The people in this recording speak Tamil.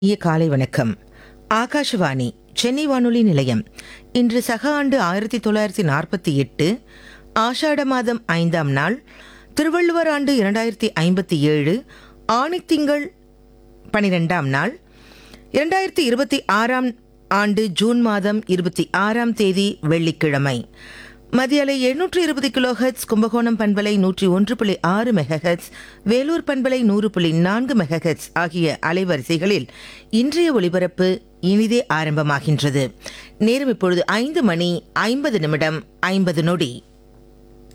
இய காலை வணக்கம் ஆகாஷவாணி சென்னை வானொலி நிலையம் இன்று சக ஆண்டு ஆயிரத்தி தொள்ளாயிரத்தி நாற்பத்தி எட்டு ஆஷாட மாதம் ஐந்தாம் நாள் திருவள்ளுவர் ஆண்டு இரண்டாயிரத்தி ஐம்பத்தி ஏழு ஆணித்திங்கள் பனிரெண்டாம் நாள் இரண்டாயிரத்தி இருபத்தி ஆறாம் ஆண்டு ஜூன் மாதம் இருபத்தி ஆறாம் தேதி வெள்ளிக்கிழமை மதிய அலை எழுநூற்று இருபது கிலோஹெட்ஸ் கும்பகோணம் பண்பலை நூற்றி ஒன்று புள்ளி ஆறு மெகஹெட்ஸ் வேலூர் பண்பலை நூறு புள்ளி நான்கு மெகஹெட்ஸ் ஆகிய அலைவரிசைகளில் இன்றைய ஒளிபரப்பு இனிதே ஆரம்பமாகின்றது நேரம் இப்பொழுது ஐந்து மணி ஐம்பது நிமிடம் ஐம்பது நொடி